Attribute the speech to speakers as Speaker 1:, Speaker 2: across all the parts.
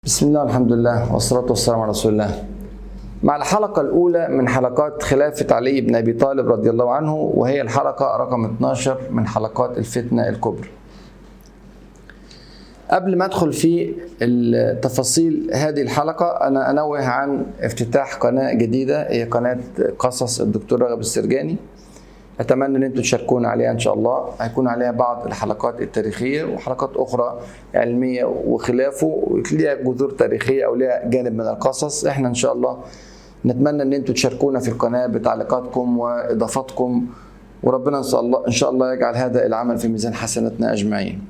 Speaker 1: بسم الله والحمد لله والصلاة والسلام على رسول الله مع الحلقة الأولى من حلقات خلافة علي بن أبي طالب رضي الله عنه وهي الحلقة رقم 12 من حلقات الفتنة الكبرى قبل ما أدخل في تفاصيل هذه الحلقة أنا أنوه عن افتتاح قناة جديدة هي قناة قصص الدكتور رغب السرجاني اتمنى ان انتم تشاركونا عليها ان شاء الله هيكون عليها بعض الحلقات التاريخيه وحلقات اخرى علميه وخلافه ليها جذور تاريخيه او ليها جانب من القصص احنا ان شاء الله نتمنى ان انتم تشاركونا في القناه بتعليقاتكم واضافاتكم وربنا ان شاء الله ان شاء الله يجعل هذا العمل في ميزان حسناتنا اجمعين.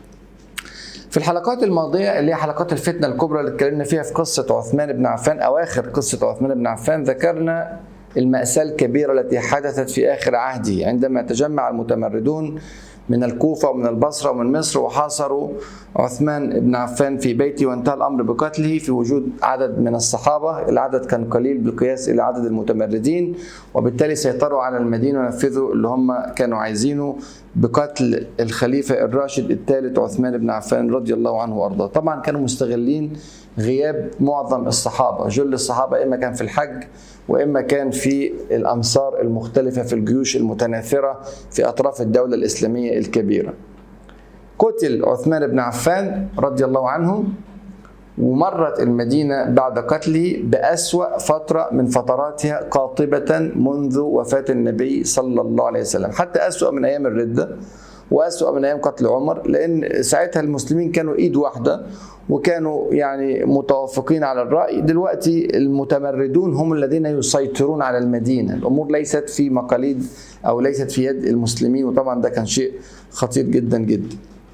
Speaker 1: في الحلقات الماضيه اللي هي حلقات الفتنه الكبرى اللي اتكلمنا فيها في قصه عثمان بن عفان اواخر قصه عثمان بن عفان ذكرنا المأساة الكبيرة التي حدثت في آخر عهده عندما تجمع المتمردون من الكوفة ومن البصرة ومن مصر وحاصروا عثمان بن عفان في بيته وانتهى الأمر بقتله في وجود عدد من الصحابة العدد كان قليل بالقياس إلى عدد المتمردين وبالتالي سيطروا على المدينة ونفذوا اللي هم كانوا عايزينه بقتل الخليفة الراشد الثالث عثمان بن عفان رضي الله عنه وأرضاه طبعا كانوا مستغلين غياب معظم الصحابة جل الصحابة إما كان في الحج واما كان في الامصار المختلفه في الجيوش المتناثره في اطراف الدوله الاسلاميه الكبيره. قتل عثمان بن عفان رضي الله عنه ومرت المدينه بعد قتله باسوا فتره من فتراتها قاطبه منذ وفاه النبي صلى الله عليه وسلم، حتى اسوا من ايام الرده واسوا من ايام قتل عمر لان ساعتها المسلمين كانوا ايد واحده وكانوا يعني متوافقين على الرأي دلوقتي المتمردون هم الذين يسيطرون على المدينة الأمور ليست في مقاليد أو ليست في يد المسلمين وطبعا ده كان شيء خطير جدا جدا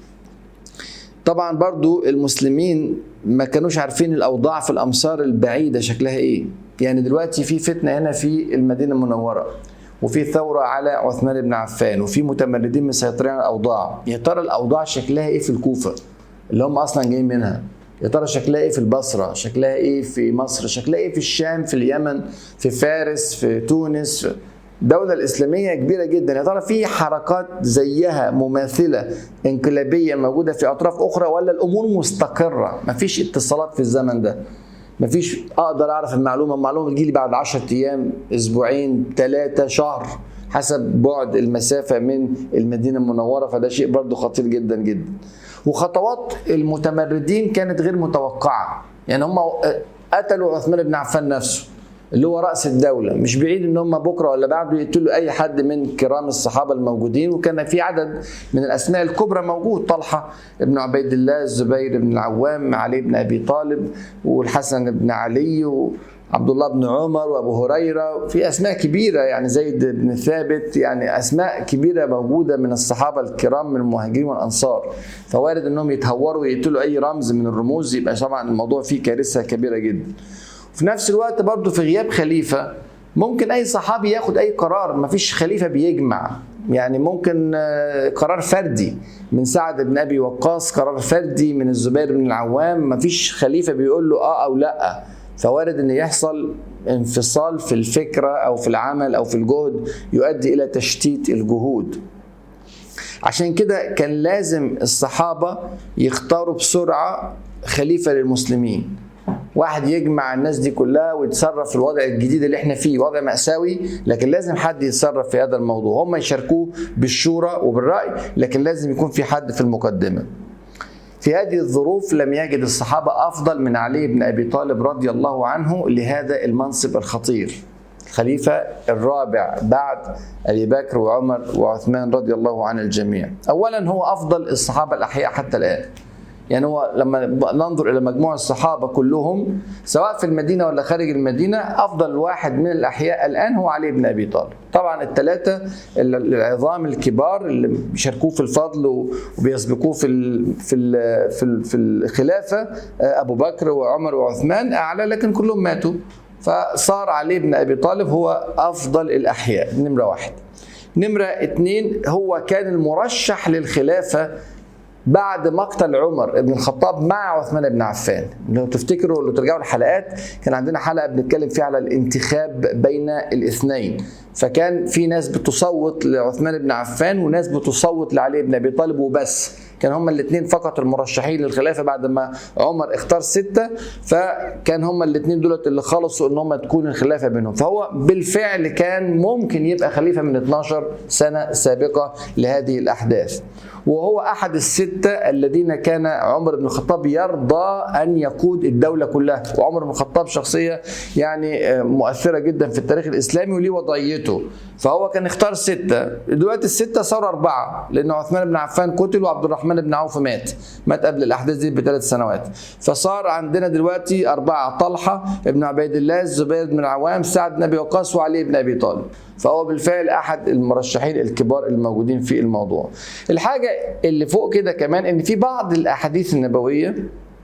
Speaker 1: طبعا برضو المسلمين ما كانوش عارفين الأوضاع في الأمصار البعيدة شكلها إيه يعني دلوقتي في فتنة هنا في المدينة المنورة وفي ثورة على عثمان بن عفان وفي متمردين مسيطرين على الأوضاع يا ترى الأوضاع شكلها إيه في الكوفة اللي هم اصلا جايين منها يا ترى شكلها ايه في البصره شكلها ايه في مصر شكلها ايه في الشام في اليمن في فارس في تونس في الدولة الإسلامية كبيرة جدا يا ترى في حركات زيها مماثلة انقلابية موجودة في أطراف أخرى ولا الأمور مستقرة مفيش اتصالات في الزمن ده مفيش أقدر أعرف المعلومة المعلومة تجيلي بعد 10 أيام أسبوعين ثلاثة شهر حسب بعد المسافة من المدينة المنورة فده شيء برضو خطير جدا جدا وخطوات المتمردين كانت غير متوقعه يعني هم قتلوا عثمان بن عفان نفسه اللي هو راس الدوله مش بعيد ان هم بكره ولا بعده يقتلوا اي حد من كرام الصحابه الموجودين وكان في عدد من الاسماء الكبرى موجود طلحه بن عبيد الله الزبير بن العوام علي بن ابي طالب والحسن بن علي و عبد الله بن عمر وابو هريره في اسماء كبيره يعني زيد بن ثابت يعني اسماء كبيره موجوده من الصحابه الكرام من المهاجرين والانصار فوارد انهم يتهوروا ويقتلوا اي رمز من الرموز يبقى طبعا الموضوع فيه كارثه كبيره جدا في نفس الوقت برضه في غياب خليفه ممكن اي صحابي ياخد اي قرار ما فيش خليفه بيجمع يعني ممكن قرار فردي من سعد بن ابي وقاص قرار فردي من الزبير بن العوام ما فيش خليفه بيقول له اه او لا فوارد ان يحصل انفصال في الفكره او في العمل او في الجهد يؤدي الى تشتيت الجهود عشان كده كان لازم الصحابه يختاروا بسرعه خليفه للمسلمين واحد يجمع الناس دي كلها ويتصرف في الوضع الجديد اللي احنا فيه وضع مأساوي لكن لازم حد يتصرف في هذا الموضوع هم يشاركوه بالشورى وبالرأي لكن لازم يكون في حد في المقدمة في هذه الظروف لم يجد الصحابة أفضل من علي بن أبي طالب رضي الله عنه لهذا المنصب الخطير الخليفة الرابع بعد أبي بكر وعمر وعثمان رضي الله عن الجميع أولا هو أفضل الصحابة الأحياء حتى الآن يعني هو لما ننظر الى مجموع الصحابه كلهم سواء في المدينه ولا خارج المدينه افضل واحد من الاحياء الان هو علي بن ابي طالب طبعا الثلاثه العظام الكبار اللي بيشاركوه في الفضل وبيسبقوه في ال في ال في, ال في الخلافه ابو بكر وعمر وعثمان اعلى لكن كلهم ماتوا فصار علي بن ابي طالب هو افضل الاحياء نمره واحد نمره اثنين هو كان المرشح للخلافه بعد مقتل عمر بن الخطاب مع عثمان بن عفان لو تفتكروا لو ترجعوا الحلقات كان عندنا حلقه بنتكلم فيها على الانتخاب بين الاثنين فكان في ناس بتصوت لعثمان بن عفان وناس بتصوت لعلي بن ابي طالب وبس كان هما الاثنين فقط المرشحين للخلافه بعد ما عمر اختار سته فكان هما الاثنين دولت اللي خلصوا ان هم تكون الخلافه بينهم فهو بالفعل كان ممكن يبقى خليفه من 12 سنه سابقه لهذه الاحداث وهو احد السته الذين كان عمر بن الخطاب يرضى ان يقود الدوله كلها وعمر بن الخطاب شخصيه يعني مؤثره جدا في التاريخ الاسلامي وليه وضعيته فهو كان اختار سته دلوقتي السته صاروا اربعه لان عثمان بن عفان قتل وعبد الرحمن بن عوف مات مات قبل الاحداث دي بثلاث سنوات فصار عندنا دلوقتي اربعه طلحه ابن عبيد الله الزبير بن العوام سعد بن ابي وقاص وعلي بن ابي طالب فهو بالفعل احد المرشحين الكبار الموجودين في الموضوع الحاجه اللي فوق كده كمان ان في بعض الاحاديث النبويه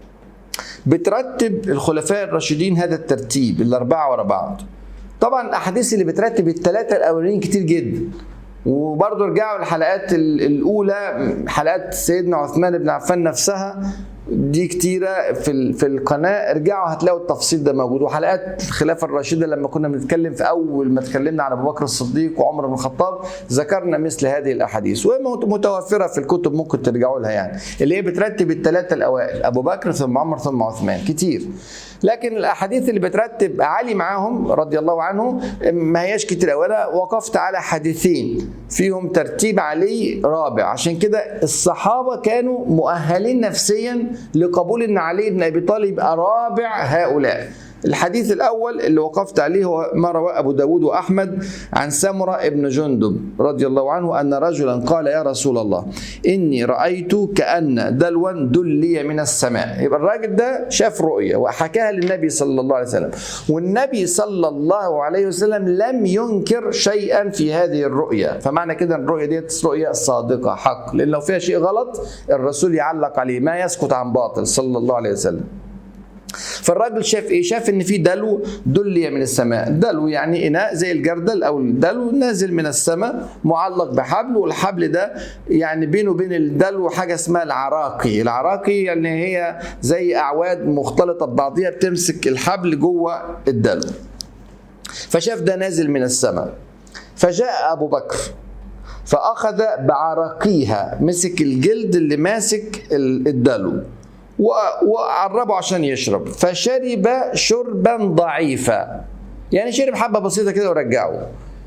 Speaker 1: بترتب الخلفاء الراشدين هذا الترتيب الاربعه ورا بعض طبعا الاحاديث اللي بترتب الثلاثه الاولانيين كتير جدا وبرضه ارجعوا الحلقات الاولى حلقات سيدنا عثمان بن عفان نفسها دي كتيرة في في القناة ارجعوا هتلاقوا التفصيل ده موجود وحلقات الخلافة الراشدة لما كنا بنتكلم في أول ما اتكلمنا عن أبو بكر الصديق وعمر بن الخطاب ذكرنا مثل هذه الأحاديث وهي متوفرة في الكتب ممكن ترجعوا لها يعني اللي هي بترتب الثلاثة الأوائل أبو بكر ثم عمر ثم عثمان كتير لكن الاحاديث اللي بترتب علي معاهم رضي الله عنه ما هياش كتير قوي انا وقفت على حديثين فيهم ترتيب علي رابع عشان كده الصحابه كانوا مؤهلين نفسيا لقبول ان علي بن ابي طالب يبقى رابع هؤلاء الحديث الأول اللي وقفت عليه هو ما رواه أبو داود وأحمد عن سمرة ابن جندب رضي الله عنه أن رجلا قال يا رسول الله إني رأيت كأن دلوا دلي من السماء يبقى الراجل ده شاف رؤية وحكاها للنبي صلى الله عليه وسلم والنبي صلى الله عليه وسلم لم ينكر شيئا في هذه الرؤية فمعنى كده الرؤية دي رؤية صادقة حق لأن لو فيها شيء غلط الرسول يعلق عليه ما يسكت عن باطل صلى الله عليه وسلم فالراجل شاف ايه؟ شاف ان في دلو دلي من السماء، دلو يعني اناء زي الجردل او الدلو نازل من السماء معلق بحبل والحبل ده يعني بينه وبين الدلو حاجه اسمها العراقي، العراقي يعني هي زي اعواد مختلطه ببعضيها بتمسك الحبل جوه الدلو. فشاف ده نازل من السماء. فجاء ابو بكر فاخذ بعراقيها مسك الجلد اللي ماسك الدلو وقربه عشان يشرب فشرب شربا ضعيفا يعني شرب حبه بسيطه كده ورجعه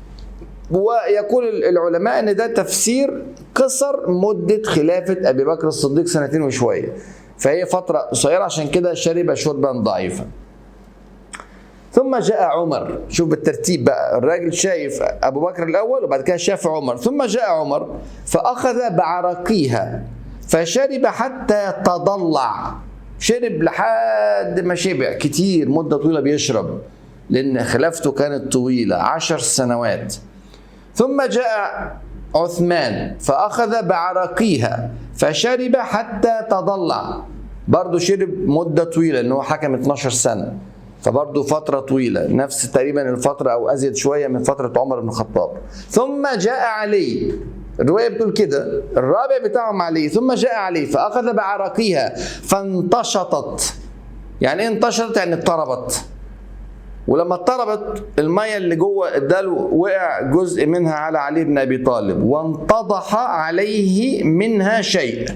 Speaker 1: ويقول العلماء ان ده تفسير قصر مده خلافه ابي بكر الصديق سنتين وشويه فهي فتره قصيره عشان كده شرب شربا ضعيفا ثم جاء عمر شوف بالترتيب بقى الراجل شايف ابو بكر الاول وبعد كده شاف عمر ثم جاء عمر فاخذ بعرقيها فشرب حتى تضلع شرب لحد ما شبع كتير مدة طويلة بيشرب لأن خلافته كانت طويلة عشر سنوات ثم جاء عثمان فأخذ بعرقيها فشرب حتى تضلع برضه شرب مدة طويلة لأنه حكم 12 سنة فبرضه فترة طويلة نفس تقريبا الفترة أو أزيد شوية من فترة عمر بن الخطاب ثم جاء علي الرواية بتقول كده الرابع بتاعهم عليه ثم جاء عليه فأخذ بعراقيها فانتشطت يعني ايه انتشرت يعني اضطربت ولما اضطربت المية اللي جوه الدلو وقع جزء منها على علي بن أبي طالب وانتضح عليه منها شيء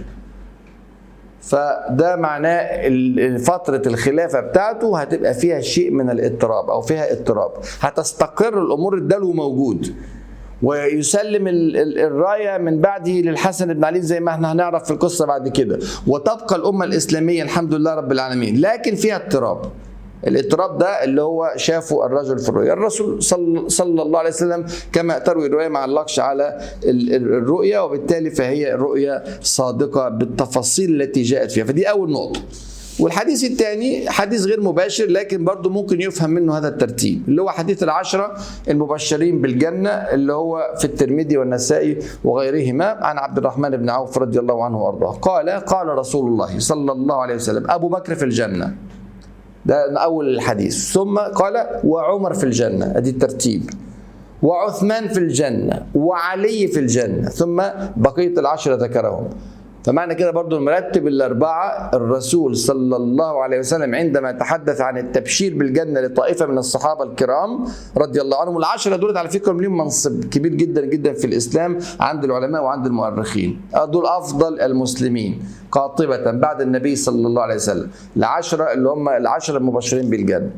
Speaker 1: فده معناه فترة الخلافة بتاعته هتبقى فيها شيء من الاضطراب أو فيها اضطراب هتستقر الأمور الدلو موجود ويسلم الرايه من بعده للحسن بن علي زي ما احنا هنعرف في القصه بعد كده وتبقى الامه الاسلاميه الحمد لله رب العالمين لكن فيها اضطراب الاضطراب ده اللي هو شافه الرجل في الرؤيا الرسول صلى, صلى الله عليه وسلم كما تروي الرؤيا ما علقش على الرؤيا وبالتالي فهي رؤيا صادقه بالتفاصيل التي جاءت فيها فدي اول نقطه والحديث الثاني حديث غير مباشر لكن برضه ممكن يفهم منه هذا الترتيب اللي هو حديث العشرة المبشرين بالجنة اللي هو في الترمذي والنسائي وغيرهما عن عبد الرحمن بن عوف رضي الله عنه وارضاه قال قال رسول الله صلى الله عليه وسلم أبو بكر في الجنة ده أول الحديث ثم قال وعمر في الجنة ادي الترتيب وعثمان في الجنة وعلي في الجنة ثم بقية العشرة ذكرهم فمعنى كده برضو المرتب الأربعة الرسول صلى الله عليه وسلم عندما تحدث عن التبشير بالجنة لطائفة من الصحابة الكرام رضي الله عنهم العشرة دول على فكرة لهم منصب كبير جدا جدا في الإسلام عند العلماء وعند المؤرخين دول أفضل المسلمين قاطبة بعد النبي صلى الله عليه وسلم العشرة اللي هم العشرة المبشرين بالجنة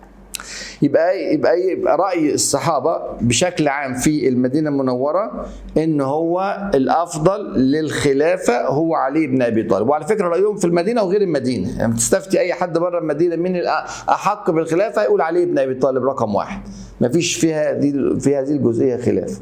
Speaker 1: يبقى يبقى يبقى راي الصحابه بشكل عام في المدينه المنوره ان هو الافضل للخلافه هو علي بن ابي طالب وعلى فكره رايهم في المدينه وغير المدينه يعني تستفتي اي حد بره المدينه مين احق بالخلافه يقول علي بن ابي طالب رقم واحد ما فيش فيها دي في هذه الجزئيه خلاف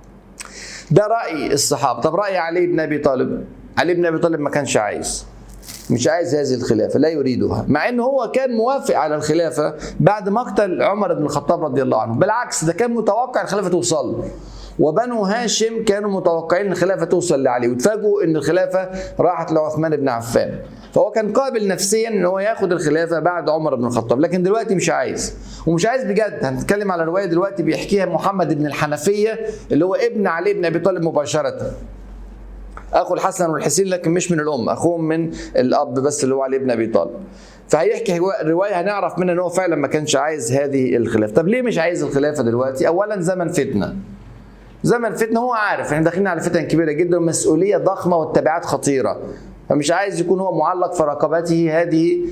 Speaker 1: ده راي الصحابه طب راي علي بن ابي طالب علي بن ابي طالب ما كانش عايز مش عايز هذه الخلافه لا يريدها مع ان هو كان موافق على الخلافه بعد مقتل عمر بن الخطاب رضي الله عنه بالعكس ده كان متوقع الخلافه توصل وبنو هاشم كانوا متوقعين الخلافه توصل لعلي وتفاجئوا ان الخلافه راحت لعثمان بن عفان فهو كان قابل نفسيا ان هو ياخد الخلافه بعد عمر بن الخطاب لكن دلوقتي مش عايز ومش عايز بجد هنتكلم على روايه دلوقتي بيحكيها محمد بن الحنفيه اللي هو ابن علي بن ابي طالب مباشره اخو الحسن والحسين لكن مش من الام اخوهم من الاب بس اللي هو علي بن ابي طالب فهيحكي روايه هنعرف منها ان هو فعلا ما كانش عايز هذه الخلافه طب ليه مش عايز الخلافه دلوقتي اولا زمن فتنه زمن فتنه هو عارف احنا داخلين على فتن كبيره جدا ومسؤوليه ضخمه والتبعات خطيره فمش عايز يكون هو معلق في رقبته هذه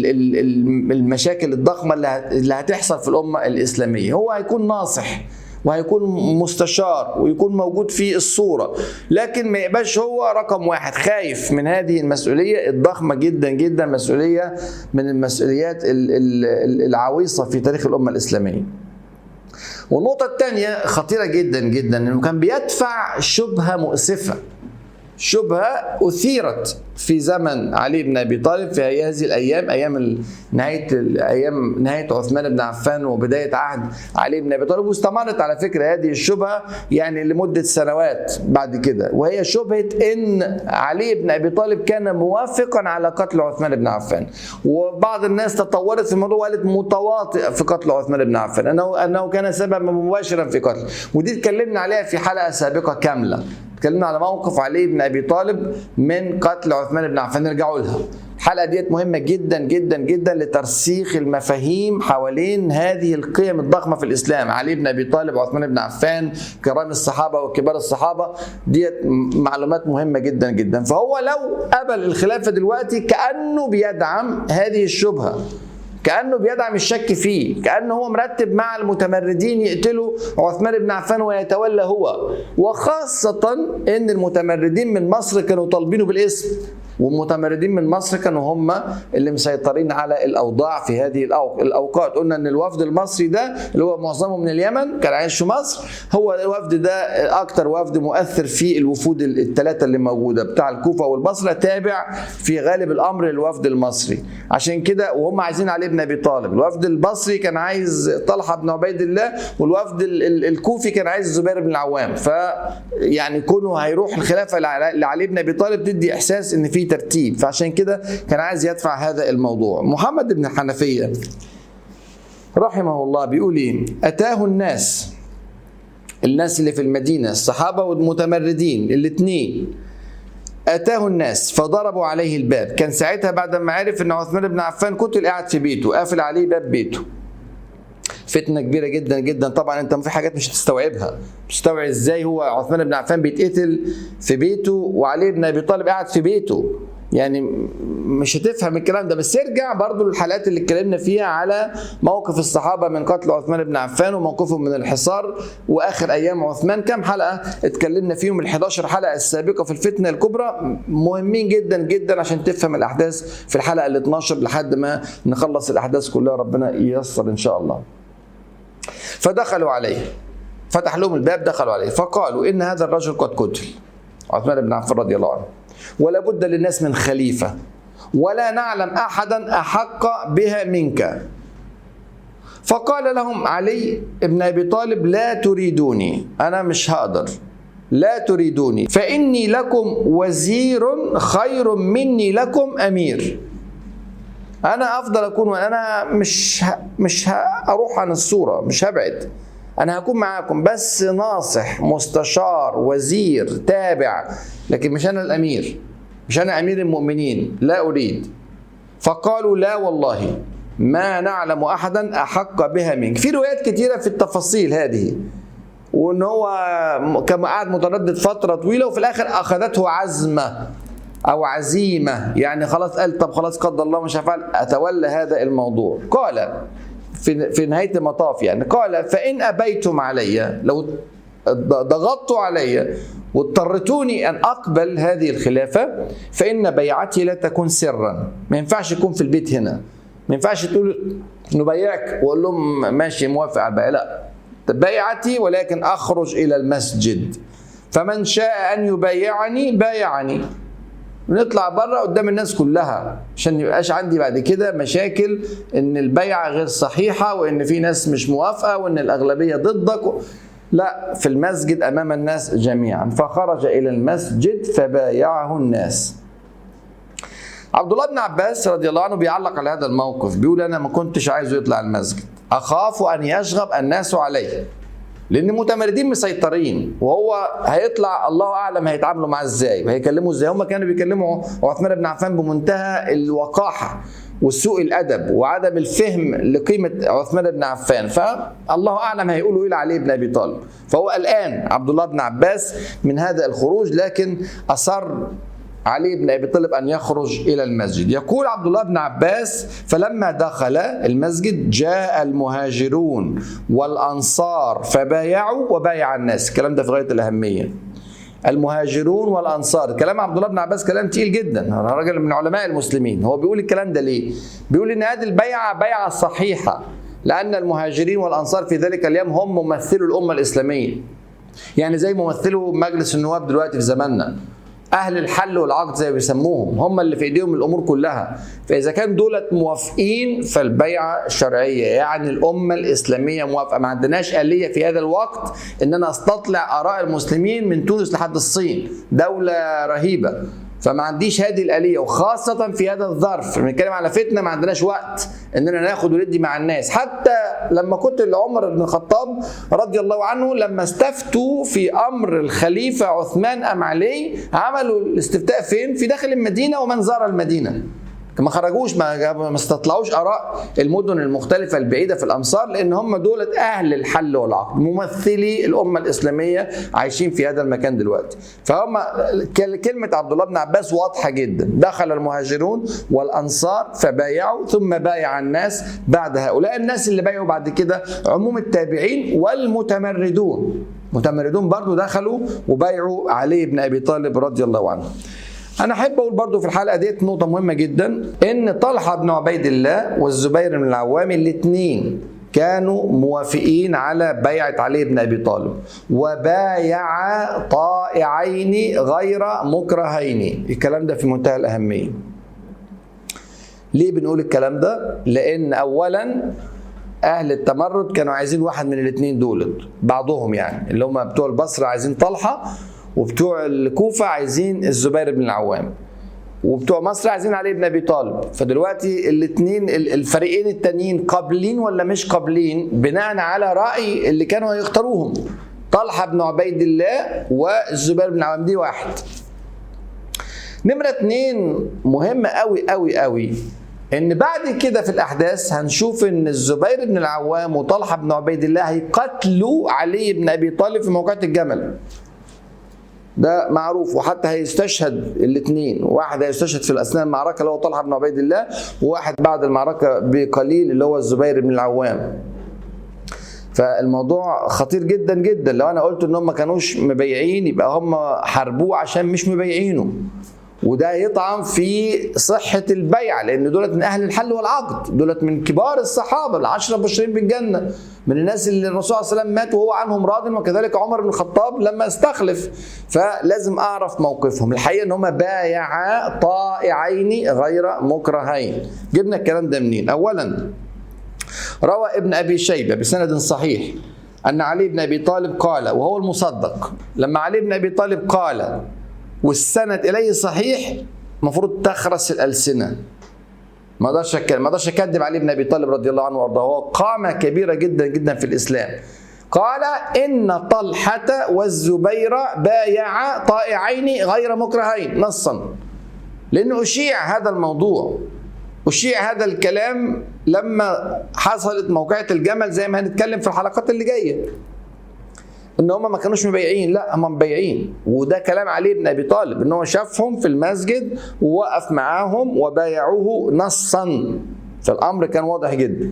Speaker 1: المشاكل الضخمه اللي هتحصل في الامه الاسلاميه هو هيكون ناصح وهيكون مستشار ويكون موجود في الصوره لكن ما يبقاش هو رقم واحد خايف من هذه المسؤوليه الضخمه جدا جدا مسؤوليه من المسؤوليات العويصه في تاريخ الامه الاسلاميه والنقطه الثانيه خطيره جدا جدا انه كان بيدفع شبهه مؤسفه شبهه اثيرت في زمن علي بن ابي طالب في هذه الايام ايام نهايه ايام نهايه عثمان بن عفان وبدايه عهد علي بن ابي طالب واستمرت على فكره هذه الشبهه يعني لمده سنوات بعد كده وهي شبهه ان علي بن ابي طالب كان موافقا على قتل عثمان بن عفان وبعض الناس تطورت في الموضوع وقالت متواطئ في قتل عثمان بن عفان انه انه كان سببا مباشرا في قتله ودي اتكلمنا عليها في حلقه سابقه كامله اتكلمنا على موقف علي بن ابي طالب من قتل عثمان بن عفان نرجعوا لها الحلقه ديت مهمه جدا جدا جدا لترسيخ المفاهيم حوالين هذه القيم الضخمه في الاسلام علي بن ابي طالب وعثمان بن عفان كرام الصحابه وكبار الصحابه ديت معلومات مهمه جدا جدا فهو لو قبل الخلافه دلوقتي كانه بيدعم هذه الشبهه كانه بيدعم الشك فيه كانه هو مرتب مع المتمردين يقتلوا عثمان بن عفان ويتولى هو وخاصه ان المتمردين من مصر كانوا طالبينه بالاسم والمتمردين من مصر كانوا هم اللي مسيطرين على الاوضاع في هذه الاوقات قلنا ان الوفد المصري ده اللي هو معظمه من اليمن كان عايش في مصر هو الوفد ده اكتر وفد مؤثر في الوفود الثلاثه اللي موجوده بتاع الكوفه والبصره تابع في غالب الامر للوفد المصري عشان كده وهم عايزين علي بن ابي طالب الوفد البصري كان عايز طلحه بن عبيد الله والوفد الكوفي كان عايز الزبير بن العوام ف يعني كونه هيروح الخلافه لعلي بن ابي طالب تدي احساس ان في ترتيب فعشان كده كان عايز يدفع هذا الموضوع محمد بن حنفية رحمه الله بيقول ايه اتاه الناس الناس اللي في المدينة الصحابة والمتمردين الاثنين اتاه الناس فضربوا عليه الباب كان ساعتها بعد ما عرف ان عثمان بن عفان قتل قاعد في بيته قافل عليه باب بيته فتنه كبيره جدا جدا طبعا انت في حاجات مش هتستوعبها مش هتستوعب ازاي هو عثمان بن عفان بيتقتل في بيته وعلي بن ابي طالب قاعد في بيته يعني مش هتفهم الكلام ده بس ارجع برضو للحلقات اللي اتكلمنا فيها على موقف الصحابه من قتل عثمان بن عفان وموقفهم من الحصار واخر ايام عثمان كم حلقه اتكلمنا فيهم ال 11 حلقه السابقه في الفتنه الكبرى مهمين جدا جدا عشان تفهم الاحداث في الحلقه ال 12 لحد ما نخلص الاحداث كلها ربنا ييسر ان شاء الله. فدخلوا عليه فتح لهم الباب دخلوا عليه فقالوا ان هذا الرجل قد قتل عثمان بن عفان رضي الله عنه ولا بد للناس من خليفه ولا نعلم احدا احق بها منك فقال لهم علي بن ابي طالب لا تريدوني انا مش هقدر لا تريدوني فاني لكم وزير خير مني لكم امير انا افضل اكون انا مش ه... مش هروح عن الصوره مش هبعد انا هكون معاكم بس ناصح مستشار وزير تابع لكن مش انا الامير مش انا امير المؤمنين لا اريد فقالوا لا والله ما نعلم احدا احق بها منك في روايات كثيره في التفاصيل هذه وان هو كان قاعد متردد فتره طويله وفي الاخر اخذته عزمه او عزيمه يعني خلاص قال طب خلاص قدر الله مش هفعل اتولى هذا الموضوع قال في في نهايه المطاف يعني قال فان ابيتم علي لو ضغطتوا علي واضطرتوني ان اقبل هذه الخلافه فان بيعتي لا تكون سرا ما ينفعش يكون في البيت هنا ما ينفعش تقول نبايعك واقول لهم ماشي موافق على البيع لا بيعتي ولكن اخرج الى المسجد فمن شاء ان يبايعني بايعني نطلع بره قدام الناس كلها عشان ما يبقاش عندي بعد كده مشاكل ان البيعه غير صحيحه وان في ناس مش موافقه وان الاغلبيه ضدك لا في المسجد امام الناس جميعا فخرج الى المسجد فبايعه الناس عبد الله بن عباس رضي الله عنه بيعلق على هذا الموقف بيقول انا ما كنتش عايزه يطلع المسجد اخاف ان يشغب الناس عليه لان المتمردين مسيطرين وهو هيطلع الله اعلم هيتعاملوا معاه ازاي وهيكلموا ازاي هم كانوا بيكلموا عثمان بن عفان بمنتهى الوقاحه وسوء الادب وعدم الفهم لقيمه عثمان بن عفان فالله اعلم هيقولوا ايه علي بن ابي طالب فهو الان عبد الله بن عباس من هذا الخروج لكن اصر علي بن ابي طالب ان يخرج الى المسجد يقول عبد الله بن عباس فلما دخل المسجد جاء المهاجرون والانصار فبايعوا وبايع الناس الكلام ده في غايه الاهميه المهاجرون والانصار كلام عبد الله بن عباس كلام تقيل جدا راجل من علماء المسلمين هو بيقول الكلام ده ليه بيقول ان هذه البيعه بيعه صحيحه لان المهاجرين والانصار في ذلك اليوم هم ممثلو الامه الاسلاميه يعني زي ممثلو مجلس النواب دلوقتي في زماننا اهل الحل والعقد زي ما بيسموهم هم اللي في ايديهم الامور كلها فاذا كان دولت موافقين فالبيعه شرعيه يعني الامه الاسلاميه موافقه ما عندناش اليه في هذا الوقت ان انا استطلع اراء المسلمين من تونس لحد الصين دوله رهيبه فما عنديش هذه الآلية وخاصة في هذا الظرف بنتكلم على فتنة ما عندناش وقت إننا ناخد وندي مع الناس حتى لما كنت لعمر بن الخطاب رضي الله عنه لما استفتوا في أمر الخليفة عثمان أم علي عملوا الاستفتاء فين؟ في داخل المدينة ومن زار المدينة ما خرجوش ما ما استطلعوش اراء المدن المختلفه البعيده في الامصار لان هم دولة اهل الحل والعقد ممثلي الامه الاسلاميه عايشين في هذا المكان دلوقتي فهم كلمه عبد الله بن عباس واضحه جدا دخل المهاجرون والانصار فبايعوا ثم بايع الناس بعد هؤلاء الناس اللي بايعوا بعد كده عموم التابعين والمتمردون متمردون برضو دخلوا وبايعوا علي بن ابي طالب رضي الله عنه انا احب اقول برضو في الحلقه ديت نقطه مهمه جدا ان طلحه بن عبيد الله والزبير بن العوام الاثنين كانوا موافقين على بيعة علي بن أبي طالب وبايع طائعين غير مكرهين الكلام ده في منتهى الأهمية ليه بنقول الكلام ده؟ لأن أولا أهل التمرد كانوا عايزين واحد من الاثنين دولت بعضهم يعني اللي هم بتوع البصرة عايزين طلحة وبتوع الكوفة عايزين الزبير بن العوام وبتوع مصر عايزين علي بن ابي طالب فدلوقتي الاثنين الفريقين التانيين قابلين ولا مش قابلين بناء على راي اللي كانوا هيختاروهم طلحه بن عبيد الله والزبير بن العوام دي واحد نمرة اتنين مهمة قوي قوي قوي ان بعد كده في الاحداث هنشوف ان الزبير بن العوام وطلحه بن عبيد الله هيقتلوا علي بن ابي طالب في موقعة الجمل ده معروف وحتى هيستشهد الاثنين واحد هيستشهد في اثناء المعركه اللي هو طلحه بن عبيد الله وواحد بعد المعركه بقليل اللي هو الزبير بن العوام فالموضوع خطير جدا جدا لو انا قلت ان هم ما كانوش مبيعين يبقى هم حاربوه عشان مش مبيعينه وده يطعن في صحة البيع لأن دولت من أهل الحل والعقد دولت من كبار الصحابة العشرة المبشرين بالجنة من الناس اللي الرسول صلى الله عليه وسلم مات وهو عنهم راض وكذلك عمر بن الخطاب لما استخلف فلازم أعرف موقفهم الحقيقة أن هم بايعا طائعين غير مكرهين جبنا الكلام ده منين أولا روى ابن أبي شيبة بسند صحيح أن علي بن أبي طالب قال وهو المصدق لما علي بن أبي طالب قال والسند اليه صحيح المفروض تخرس الالسنه ما اقدرش ما اقدرش اكذب علي بن ابي طالب رضي الله عنه وارضاه هو قامه كبيره جدا جدا في الاسلام قال ان طلحه والزبير بايعا طائعين غير مكرهين نصا لأنه أشيع هذا الموضوع أشيع هذا الكلام لما حصلت موقعة الجمل زي ما هنتكلم في الحلقات اللي جاية ان هم ما كانوش مبيعين لا هم مبيعين وده كلام علي بن ابي طالب ان هو شافهم في المسجد ووقف معاهم وبايعوه نصا فالامر كان واضح جدا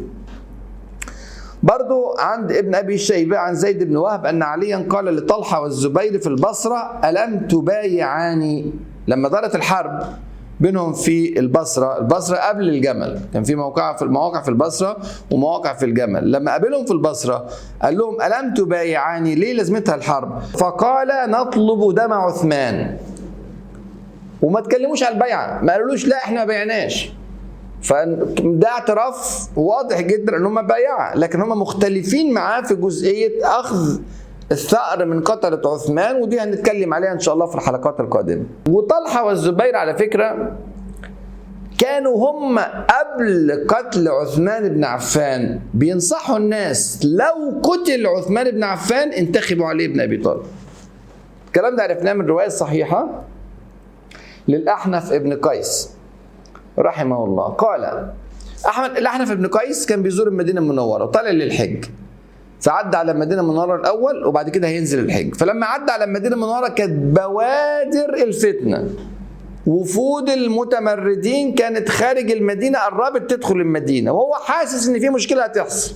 Speaker 1: برضو عند ابن ابي شيبه عن زيد بن وهب ان عليا قال لطلحه والزبير في البصره الم تبايعاني لما دارت الحرب بينهم في البصرة البصرة قبل الجمل كان في موقع في المواقع في البصرة ومواقع في الجمل لما قابلهم في البصرة قال لهم ألم تبايعاني ليه لازمتها الحرب فقال نطلب دم عثمان وما تكلموش على البيعة ما قالولوش لا احنا ما بيعناش فده اعتراف واضح جدا ان هم بايعة لكن هم مختلفين معاه في جزئية اخذ الثأر من قتلة عثمان ودي هنتكلم عليها ان شاء الله في الحلقات القادمة وطلحة والزبير على فكرة كانوا هم قبل قتل عثمان بن عفان بينصحوا الناس لو قتل عثمان بن عفان انتخبوا علي بن ابي طالب الكلام ده عرفناه من الرواية الصحيحة للأحنف ابن قيس رحمه الله قال أحمد الأحنف ابن قيس كان بيزور المدينة المنورة وطالع للحج فعدى على المدينه المنوره الاول وبعد كده هينزل الحج فلما عدى على المدينه المنوره كانت بوادر الفتنه وفود المتمردين كانت خارج المدينه قربت تدخل المدينه وهو حاسس ان في مشكله هتحصل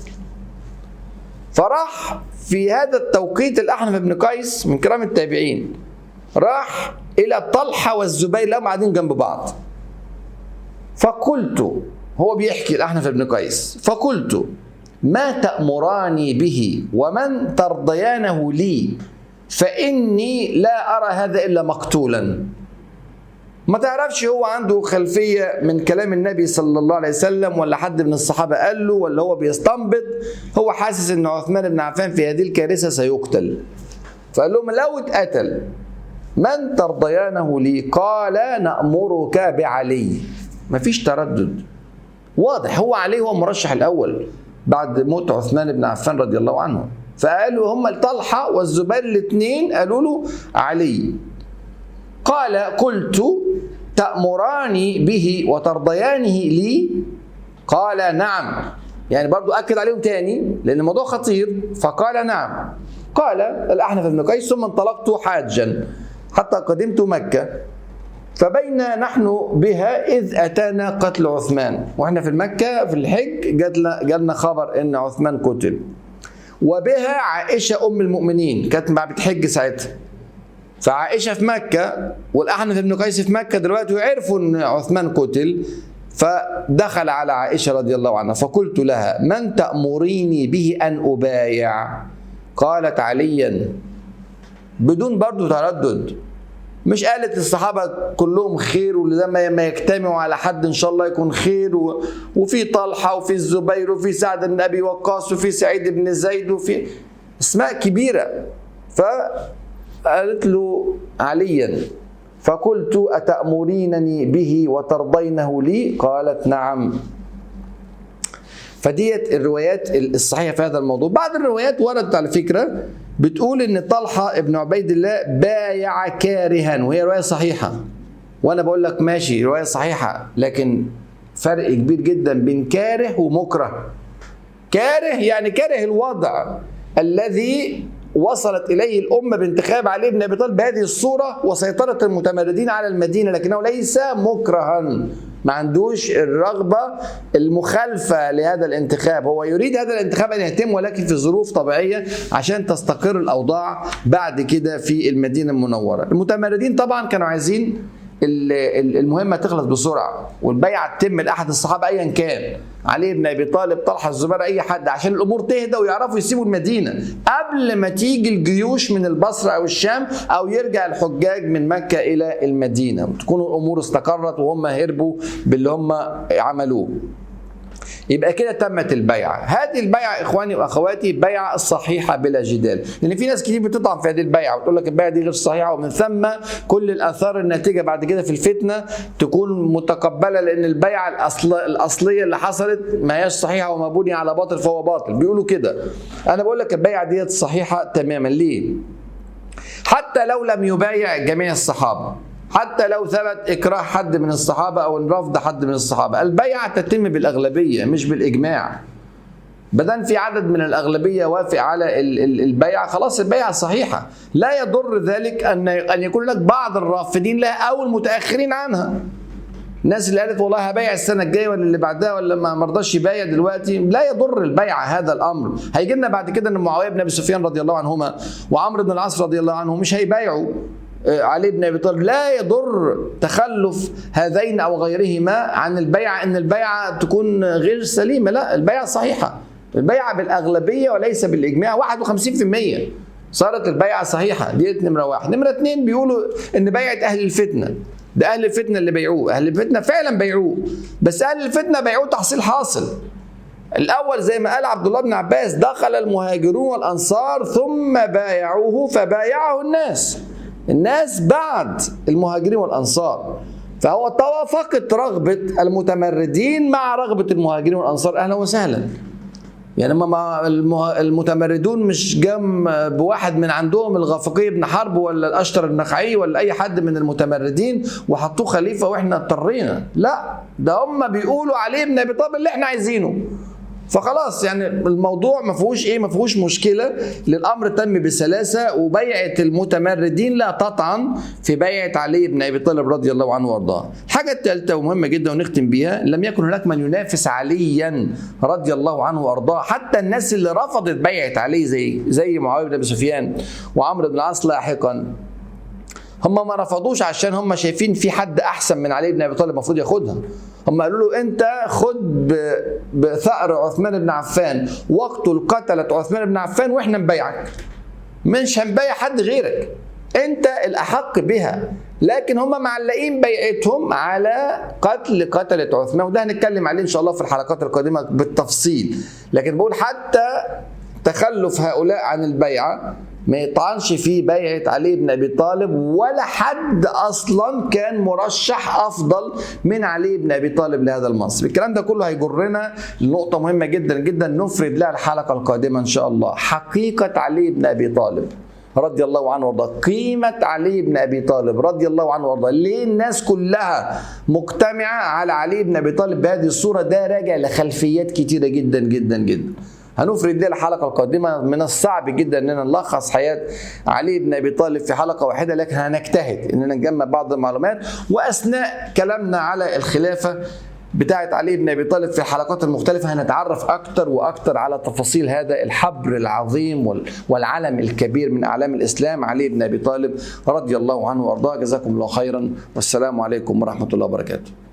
Speaker 1: فراح في هذا التوقيت الاحنف بن قيس من كرام التابعين راح الى طلحه والزبير لهم قاعدين جنب بعض فقلت هو بيحكي الاحنف بن قيس فقلت ما تأمراني به ومن ترضيانه لي فإني لا أرى هذا إلا مقتولا ما تعرفش هو عنده خلفية من كلام النبي صلى الله عليه وسلم ولا حد من الصحابة قال له ولا هو بيستنبط هو حاسس ان عثمان بن عفان في هذه الكارثة سيقتل فقال لهم لو اتقتل من ترضيانه لي قال نأمرك بعلي مفيش تردد واضح هو علي هو المرشح الأول بعد موت عثمان بن عفان رضي الله عنه فقالوا هم طلحة والزبير الاثنين قالوا له علي قال قلت تأمراني به وترضيانه لي قال نعم يعني برضو أكد عليهم تاني لأن الموضوع خطير فقال نعم قال الأحنف بن قيس ثم انطلقت حاجا حتى قدمت مكة فبين نحن بها إذ أتانا قتل عثمان وإحنا في مكة في الحج جاتنا جالنا خبر إن عثمان قتل وبها عائشة أم المؤمنين كانت بتحج ساعتها فعائشة في مكة والأحنف بن قيس في مكة دلوقتي وعرفوا إن عثمان قتل فدخل على عائشة رضي الله عنها فقلت لها من تأمريني به أن أبايع قالت عليا بدون برضو تردد مش قالت الصحابة كلهم خير ولما يجتمعوا على حد إن شاء الله يكون خير و... وفي طلحة وفي الزبير وفي سعد بن أبي وقاص وفي سعيد بن زيد وفي اسماء كبيرة فقالت له عليا فقلت أتأمرينني به وترضينه لي قالت نعم فديت الروايات الصحيحة في هذا الموضوع بعض الروايات وردت على فكرة بتقول ان طلحه ابن عبيد الله بايع كارها وهي روايه صحيحه وانا بقول لك ماشي روايه صحيحه لكن فرق كبير جدا بين كاره ومكره كاره يعني كاره الوضع الذي وصلت اليه الامه بانتخاب علي بن ابي طالب بهذه الصوره وسيطره المتمردين على المدينه لكنه ليس مكرها ما عندوش الرغبة المخالفة لهذا الانتخاب هو يريد هذا الانتخاب أن يتم ولكن في ظروف طبيعية عشان تستقر الأوضاع بعد كده في المدينة المنورة المتمردين طبعا كانوا عايزين المهمه تخلص بسرعه والبيعه تتم لاحد الصحابه ايا كان علي بن ابي طالب طلحه الزبير اي حد عشان الامور تهدى ويعرفوا يسيبوا المدينه قبل ما تيجي الجيوش من البصره او الشام او يرجع الحجاج من مكه الى المدينه تكون الامور استقرت وهم هربوا باللي هم عملوه يبقى كده تمت البيعة هذه البيعة إخواني وأخواتي بيعة الصحيحة بلا جدال لأن في ناس كتير بتطعن في هذه البيعة وتقول لك البيعة دي غير صحيحة ومن ثم كل الآثار الناتجة بعد كده في الفتنة تكون متقبلة لأن البيعة الأصل الأصلية اللي حصلت ما هياش صحيحة وما بني على باطل فهو باطل بيقولوا كده أنا بقول لك البيعة ديت صحيحة تماما ليه؟ حتى لو لم يبايع جميع الصحابة حتى لو ثبت اكراه حد من الصحابه او رفض حد من الصحابه البيعه تتم بالاغلبيه مش بالاجماع بدل في عدد من الأغلبية وافق على البيعة خلاص البيعة صحيحة لا يضر ذلك أن أن يكون لك بعض الرافضين لها أو المتأخرين عنها الناس اللي قالت والله هبيع السنه الجايه ولا اللي بعدها ولا ما مرضاش يبايع دلوقتي لا يضر البيع هذا الامر هيجي لنا بعد كده ان معاويه بن ابي سفيان رضي الله عنهما وعمرو بن العاص رضي الله عنهم مش هيبايعوا آه، علي بن ابي طالب لا يضر تخلف هذين او غيرهما عن البيعه ان البيعه تكون غير سليمه لا البيعه صحيحه البيعه بالاغلبيه وليس بالاجماع 51% صارت البيعه صحيحه دي نمره واحد نمره اثنين بيقولوا ان بيعه اهل الفتنه ده اهل الفتنه اللي بيعوه اهل الفتنه فعلا بيعوه بس اهل الفتنه بيعوه تحصيل حاصل الاول زي ما قال عبد الله بن عباس دخل المهاجرون والانصار ثم بايعوه فبايعه الناس الناس بعد المهاجرين والانصار فهو توافقت رغبه المتمردين مع رغبه المهاجرين والانصار اهلا وسهلا يعني ما المتمردون مش جم بواحد من عندهم الغافقي بن حرب ولا الاشتر النخعي ولا اي حد من المتمردين وحطوه خليفه واحنا اضطرينا لا ده هم بيقولوا عليه ابن ابي طالب اللي احنا عايزينه فخلاص يعني الموضوع ما فيهوش ايه ما فيهوش مشكله للامر تم بسلاسه وبيعه المتمردين لا تطعن في بيعه علي بن ابي طالب رضي الله عنه وارضاه. الحاجه الثالثه ومهمه جدا ونختم بيها لم يكن هناك من ينافس عليا رضي الله عنه وارضاه حتى الناس اللي رفضت بيعه علي زي زي معاويه بن ابي سفيان وعمرو بن العاص لاحقا هم ما رفضوش عشان هم شايفين في حد احسن من علي بن ابي طالب المفروض ياخدها هم قالوا له انت خد بثأر عثمان بن عفان واقتل قتلة عثمان بن عفان واحنا نبيعك مش هنبيع حد غيرك انت الاحق بها لكن هم معلقين بيعتهم على قتل قتلة عثمان وده هنتكلم عليه ان شاء الله في الحلقات القادمه بالتفصيل لكن بقول حتى تخلف هؤلاء عن البيعه ما يطعنش في بيعة علي بن أبي طالب ولا حد أصلا كان مرشح أفضل من علي بن أبي طالب لهذا المنصب الكلام ده كله هيجرنا لنقطة مهمة جدا جدا نفرد لها الحلقة القادمة إن شاء الله حقيقة علي بن أبي طالب رضي الله عنه وارضاه قيمة علي بن أبي طالب رضي الله عنه وارضاه ليه الناس كلها مجتمعة على علي بن أبي طالب بهذه الصورة ده راجع لخلفيات كتيرة جدا جدا جدا هنفرد دي الحلقه القادمه من الصعب جدا اننا نلخص حياه علي بن ابي طالب في حلقه واحده لكن هنجتهد اننا نجمع بعض المعلومات واثناء كلامنا على الخلافه بتاعت علي بن ابي طالب في الحلقات المختلفه هنتعرف اكتر واكتر على تفاصيل هذا الحبر العظيم والعلم الكبير من اعلام الاسلام علي بن ابي طالب رضي الله عنه وارضاه جزاكم الله خيرا والسلام عليكم ورحمه الله وبركاته